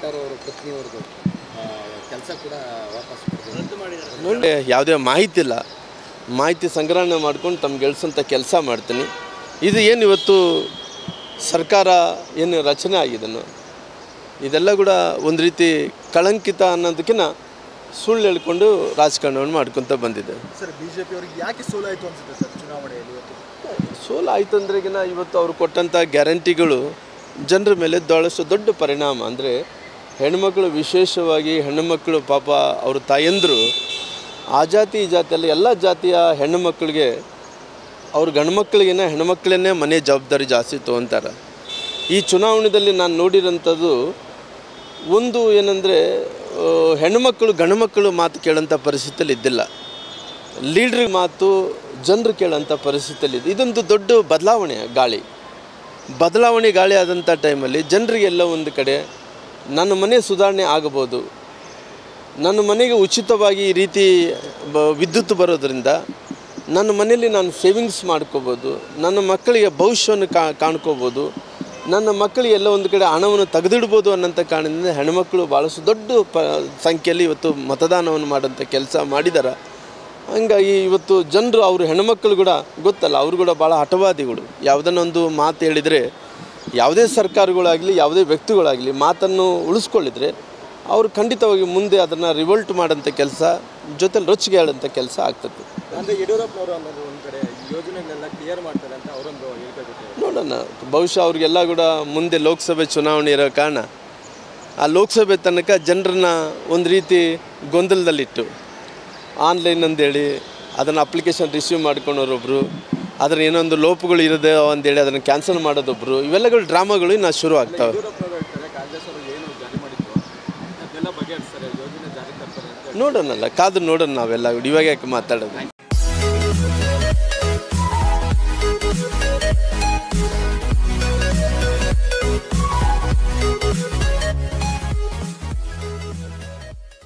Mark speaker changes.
Speaker 1: ಶೆಟ್ಟರ್ ಅವರ ಪತ್ನಿಯವ್ರದ್ದು ಕೆಲಸ ಕೂಡ ವಾಪಸ್ ರದ್ದು ಮಾಡಿದ್ದಾರೆ
Speaker 2: ನೋಡಿ ಯಾವುದೇ ಮಾಹಿತಿ ಇಲ್ಲ ಮಾಹಿತಿ ಸಂಗ್ರಹಣೆ ಮಾಡ್ಕೊಂಡು ತಮ್ಗೆ ಗಳಿಸೋಂಥ ಕೆಲಸ ಮಾಡ್ತೀನಿ ಇದು ಏನು ಇವತ್ತು ಸರ್ಕಾರ ಏನು ರಚನೆ ಆಗಿದನು ಇದೆಲ್ಲ ಕೂಡ ಒಂದು ರೀತಿ ಕಳಂಕಿತ ಅನ್ನೋದಕ್ಕಿಂತ ಸುಳ್ಳು ಹೇಳ್ಕೊಂಡು ರಾಜಕಾರಣವನ್ನು ಮಾಡ್ಕೊತ ಬಂದಿದೆ
Speaker 3: ಸರ್ ಬಿಜೆಪಿ ಅವರಿಗೆ ಯಾಕೆ ಸೋಲಾಯಿತು ಅನ್ಸುತ್ತೆ ಸರ್ ಚುನಾವಣೆಯಲ್ಲಿ ಇವತ್ತು
Speaker 2: ಸೋಲು ಆಯ್ತು ಅಂದ್ರೆಗಿನ ಇವತ್ತು ಅವರು ಕೊಟ್ಟಂಥ ಗ್ಯಾರಂಟಿಗಳು ಜನರ ಮೇಲೆ ಭಾಳಷ್ಟು ದೊಡ್ಡ ಪರಿಣಾಮ ಅಂದರೆ ಹೆಣ್ಮಕ್ಳು ವಿಶೇಷವಾಗಿ ಹೆಣ್ಣುಮಕ್ಕಳು ಪಾಪ ಅವ್ರ ತಾಯಂದರು ಆ ಜಾತಿ ಈ ಜಾತಿ ಅಲ್ಲ ಎಲ್ಲ ಜಾತಿಯ ಹೆಣ್ಣು ಮಕ್ಕಳಿಗೆ ಅವ್ರ ಗಂಡು ಮಕ್ಕಳಿಗಿನ ಹೆಣ್ಮಕ್ಳನ್ನೇ ಮನೆ ಜವಾಬ್ದಾರಿ ಜಾಸ್ತಿ ತೊಗೊತಾರೆ ಈ ಚುನಾವಣೆಯಲ್ಲಿ ನಾನು ನೋಡಿರೋಂಥದ್ದು ಒಂದು ಏನಂದರೆ ಹೆಣ್ಣುಮಕ್ಕಳು ಗಂಡು ಮಕ್ಕಳು ಮಾತು ಕೇಳೋಂಥ ಪರಿಸ್ಥಿತಿಯಲ್ಲಿ ಇದ್ದಿಲ್ಲ ಲೀಡ್ರ್ ಮಾತು ಜನರು ಕೇಳೋಂಥ ಪರಿಸ್ಥಿತಿಯಲ್ಲಿ ಇದೆ ಇದೊಂದು ದೊಡ್ಡ ಬದಲಾವಣೆ ಗಾಳಿ ಬದಲಾವಣೆ ಗಾಳಿ ಆದಂಥ ಟೈಮಲ್ಲಿ ಜನರಿಗೆಲ್ಲ ಒಂದು ಕಡೆ ನನ್ನ ಮನೆ ಸುಧಾರಣೆ ಆಗಬೋದು ನನ್ನ ಮನೆಗೆ ಉಚಿತವಾಗಿ ಈ ರೀತಿ ಬ ವಿದ್ಯುತ್ ಬರೋದ್ರಿಂದ ನನ್ನ ಮನೆಯಲ್ಲಿ ನಾನು ಸೇವಿಂಗ್ಸ್ ಮಾಡ್ಕೋಬೋದು ನನ್ನ ಮಕ್ಕಳಿಗೆ ಭವಿಷ್ಯವನ್ನು ಕಾ ಕಾಣ್ಕೋಬೋದು ನನ್ನ ಮಕ್ಕಳಿಗೆ ಎಲ್ಲ ಒಂದು ಕಡೆ ಹಣವನ್ನು ತೆಗೆದಿಡ್ಬೋದು ಅನ್ನೋಂಥ ಕಾರಣದಿಂದ ಹೆಣ್ಮಕ್ಳು ಭಾಳಷ್ಟು ದೊಡ್ಡ ಪ ಸಂಖ್ಯೆಯಲ್ಲಿ ಇವತ್ತು ಮತದಾನವನ್ನು ಮಾಡೋಂಥ ಕೆಲಸ ಮಾಡಿದ್ದಾರೆ ಹಂಗಾಗಿ ಇವತ್ತು ಜನರು ಅವರು ಹೆಣ್ಮಕ್ಳು ಕೂಡ ಗೊತ್ತಲ್ಲ ಅವರು ಕೂಡ ಭಾಳ ಹಠವಾದಿಗಳು ಯಾವುದನ್ನೊಂದು ಮಾತು ಹೇಳಿದರೆ ಯಾವುದೇ ಸರ್ಕಾರಗಳಾಗಲಿ ಯಾವುದೇ ವ್ಯಕ್ತಿಗಳಾಗಲಿ ಮಾತನ್ನು ಉಳಿಸ್ಕೊಳ್ಳಿದ್ರೆ ಅವರು ಖಂಡಿತವಾಗಿ ಮುಂದೆ ಅದನ್ನು ರಿವೋಲ್ಟ್ ಮಾಡೋಂಥ ಕೆಲಸ ಜೊತೆಲಿ ರೊಚ್ಚಿಗೆ ಹೇಳೋಂಥ ಕೆಲಸ ಆಗ್ತದೆ
Speaker 3: ಅಂದರೆ ಯಡಿಯೂರಪ್ಪನವರು ಅನ್ನೋದು ಒಂದು ಕಡೆ ಯೋಜನೆಗಳೆಲ್ಲ ಕ್ಲಿಯರ್ ಮಾಡ್ತಾರೆ ಅಂತ ಅವರೊಂದು ಹೇಳಿಕೆ ಕೊಟ್ಟಿದ್ದಾರೆ
Speaker 2: ನೋಡೋಣ ಬಹುಶಃ ಅವ್ರಿಗೆಲ್ಲ ಕೂಡ ಮುಂದೆ ಲೋಕಸಭೆ ಚುನಾವಣೆ ಇರೋ ಕಾರಣ ಆ ಲೋಕಸಭೆ ತನಕ ಜನರನ್ನ ಒಂದು ರೀತಿ ಗೊಂದಲದಲ್ಲಿಟ್ಟು ಆನ್ಲೈನ್ ಅಂದೇಳಿ ಅದನ್ನು ಅಪ್ಲಿಕೇಶನ್ ರಿಸೀವ್ ಮಾಡ್ಕೊಳೋರೊಬ್ಬರು ಅದರ ಏನೊಂದು ಲೋಪಗಳು ಇರೋದೇ ಅಂತೇಳಿ ಅದನ್ನು ಕ್ಯಾನ್ಸಲ್ ಮಾಡೋದೊಬ್ಬರು ಇವೆಲ್ಲಗಳು ಡ್ರಾಮಾಗಳು ಇನ್ನು ಶುರು ಆಗ್ತವೆ
Speaker 3: ಯಡಿಯೂರಪ್ಪನವರು ಹೇಳ್ತಾರೆ ಕಾಂಗ್ರೆಸ್ ಅವರು ಏನು ಜಾರಿ ಮಾಡಿದ್ರು ಅದೆಲ್ಲ ಬಗೆಹರಿಸ್ತಾರೆ ಯೋಜನೆ ಜಾರಿ ತರ್ತಾರೆ ಅಂತ
Speaker 2: ನೋಡೋಣಲ್ಲ ಕಾದು ನೋಡೋಣ ನಾವೆಲ್ಲ ಇವಾಗ ಯಾಕೆ ಮಾತಾಡೋದು